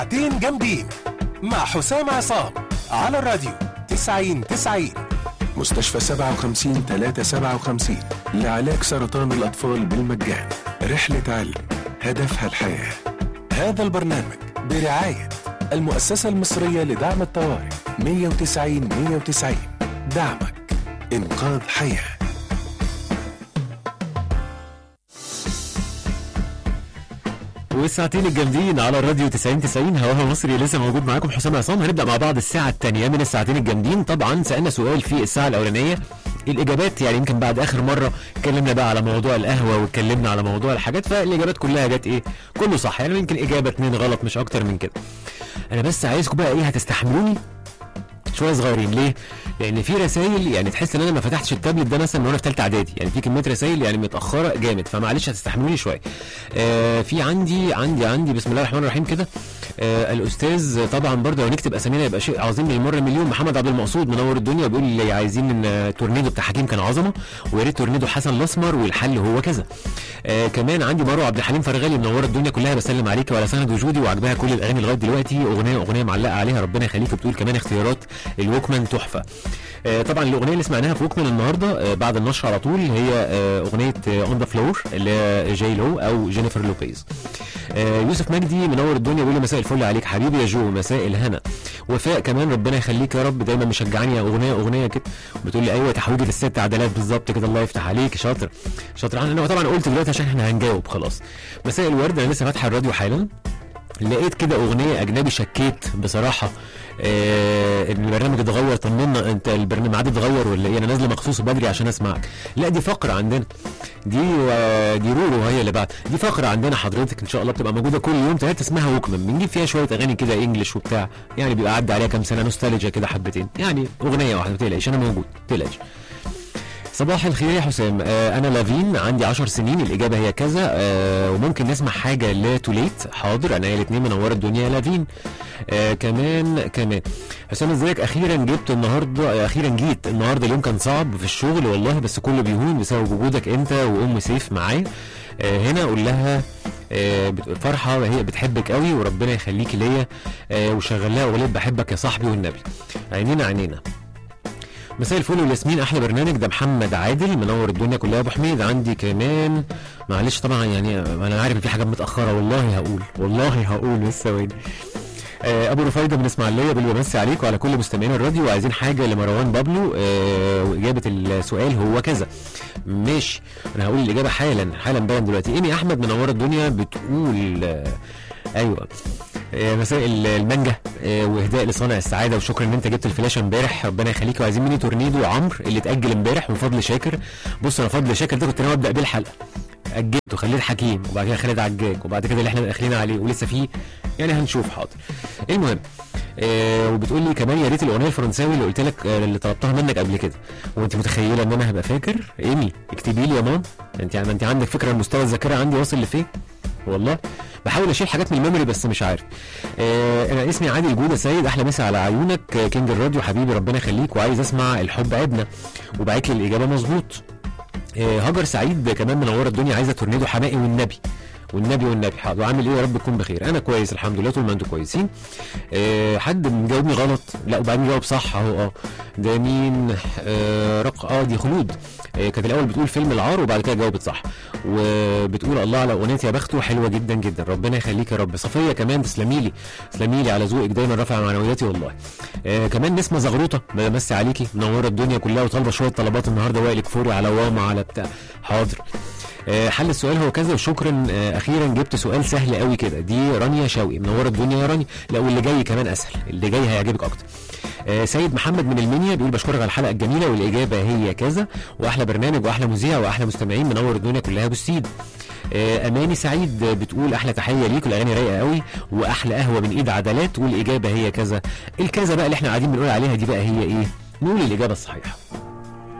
ساعتين جامدين مع حسام عصام على الراديو 90 90 مستشفى 57 357 لعلاج سرطان الأطفال بالمجان رحلة علم هدفها الحياة هذا البرنامج برعاية المؤسسة المصرية لدعم الطوارئ 190 190 دعمك إنقاذ حياه والساعتين الجامدين على الراديو 90 90 هواها مصري لسه موجود معاكم حسام عصام هنبدا مع بعض الساعه الثانيه من الساعتين الجامدين طبعا سالنا سؤال في الساعه الاولانيه الاجابات يعني يمكن بعد اخر مره اتكلمنا بقى على موضوع القهوه واتكلمنا على موضوع الحاجات فالاجابات كلها جت ايه كله صح يعني يمكن اجابه اتنين غلط مش اكتر من كده انا بس عايزكم بقى ايه هتستحملوني شويه صغيرين ليه؟ لان في رسائل يعني تحس ان انا ما فتحتش التابلت ده مثلا من وانا في ثالثه اعدادي يعني في كميه رسائل يعني متاخره جامد فمعلش هتستحملوني شويه. آه في عندي عندي عندي بسم الله الرحمن الرحيم كده آه الاستاذ طبعا برضه لو نكتب اسامينا يبقى شيء عظيم للمره مليون محمد عبد المقصود منور الدنيا بيقول لي عايزين ان تورنيدو بتاع حكيم كان عظمه ويا ريت تورنيدو حسن الاسمر والحل هو كذا. آه كمان عندي مروه عبد الحليم فرغالي منوره الدنيا كلها بسلم عليك وعلى سند وجودي وعجبها كل الاغاني لغايه دلوقتي اغنيه اغنيه معلقه عليها ربنا يخليك بتقول كمان اختيارات الوكمان تحفه آه طبعا الاغنيه اللي سمعناها في وكمان النهارده آه بعد النشر على طول هي آه اغنيه اون ذا فلور اللي هي جاي لو او جينيفر لوبيز آه يوسف مجدي منور الدنيا بيقول لي مساء الفل عليك حبيبي يا جو مساء الهنا وفاء كمان ربنا يخليك يا رب دايما مشجعاني اغنيه اغنيه كده بتقول لي ايوه تحويجه الست عدلات بالظبط كده الله يفتح عليك شاطر شاطر انا طبعا قلت دلوقتي عشان احنا هنجاوب خلاص مساء الورد انا لسه فاتحه الراديو حالا لقيت كده اغنيه اجنبي شكيت بصراحه آه ان البرنامج اتغير طمنا انت البرنامج عاد اتغير ولا ايه انا نازله مخصوص بدري عشان اسمعك لا دي فقره عندنا دي و... دي رورو هي اللي بعد دي فقره عندنا حضرتك ان شاء الله بتبقى موجوده كل يوم ثلاثه اسمها ووكمان بنجيب فيها شويه اغاني كده انجلش وبتاع يعني بيبقى عدى عليها كام سنه نوستالجيا كده حبتين يعني اغنيه واحده ما تقلقش انا موجود ما تقلقش صباح الخير يا حسام آه انا لافين عندي 10 سنين الاجابه هي كذا آه وممكن نسمع حاجه لتوليت حاضر انا الاثنين منوره الدنيا يا لافين آه كمان كمان حسام ازيك اخيرا جبت النهارده اخيرا جيت النهارده اليوم كان صعب في الشغل والله بس كله بيهون بسبب وجودك انت وام سيف معايا آه هنا اقول لها آه فرحه هي بتحبك قوي وربنا يخليكي ليا آه وشغل لها اغنيه بحبك يا صاحبي والنبي عينينا عينينا مساء الفل والياسمين احلى برنامج ده محمد عادل منور الدنيا كلها ابو حميد عندي كمان معلش طبعا يعني انا عارف ان في حاجات متاخره والله هقول والله هقول بس ثواني آه ابو رفايده من اسماعيليه بيقول بمسي عليك وعلى كل مستمعين الراديو وعايزين حاجه لمروان بابلو آه واجابه السؤال هو كذا ماشي انا هقول الاجابه حالا حالا باين دلوقتي ايمي احمد منور الدنيا بتقول آه ايوه مساء المانجا واهداء لصانع السعاده وشكرا ان انت جبت الفلاشه امبارح ربنا يخليك وعايزين مني تورنيدو عمرو اللي اتاجل امبارح وفضل شاكر بص انا فضل شاكر ده كنت ناوي ابدا بيه الحلقه اجلته خليت حكيم وبعد كده خالد عجاج وبعد كده اللي احنا داخلين عليه ولسه فيه يعني هنشوف حاضر المهم آه وبتقول لي كمان يا ريت الاغنيه الفرنساوي اللي قلت لك آه اللي طلبتها منك قبل كده وانت متخيله ان انا هبقى فاكر ايمي اكتبي لي يا مام انت يعني انت عندك فكره مستوى الذاكره عندي واصل لفين والله بحاول اشيل حاجات من الميموري بس مش عارف آه انا اسمي عادل جوده سيد احلى مسا على عيونك آه كينج الراديو حبيبي ربنا يخليك وعايز اسمع الحب عبنا وبعت لي الاجابه مظبوط آه هاجر سعيد كمان منوره الدنيا عايزه تورنيدو حمائي والنبي والنبي والنبي حاضر وعامل ايه يا رب تكون بخير انا كويس الحمد لله طول ما انتم كويسين أه حد مجاوبني غلط لا وبعدين جاوب صح اهو اه ده مين أه رق اه دي خلود أه كانت الاول بتقول فيلم العار وبعد كده جاوبت صح وبتقول الله على اغنيه يا بخته حلوه جدا جدا ربنا يخليك يا رب صفيه كمان تسلمي لي تسلمي لي على ذوقك دايما رافع معنوياتي والله أه كمان نسمه زغروطه بمسي عليكي منوره الدنيا كلها وطالبه شويه طلبات النهارده وائل كفوري على واما على بتاع حاضر حل السؤال هو كذا وشكرا اخيرا جبت سؤال سهل قوي كده دي رانيا شوقي منوره الدنيا يا رانيا لا واللي جاي كمان اسهل اللي جاي هيعجبك اكتر سيد محمد من المنيا بيقول بشكرك على الحلقه الجميله والاجابه هي كذا واحلى برنامج واحلى مذيع واحلى مستمعين منور الدنيا كلها بالسيد اماني سعيد بتقول احلى تحيه ليك والاغاني رايقه قوي واحلى قهوه من ايد عدلات والاجابه هي كذا الكذا بقى اللي احنا قاعدين بنقول عليها دي بقى هي ايه نقول الاجابه الصحيحه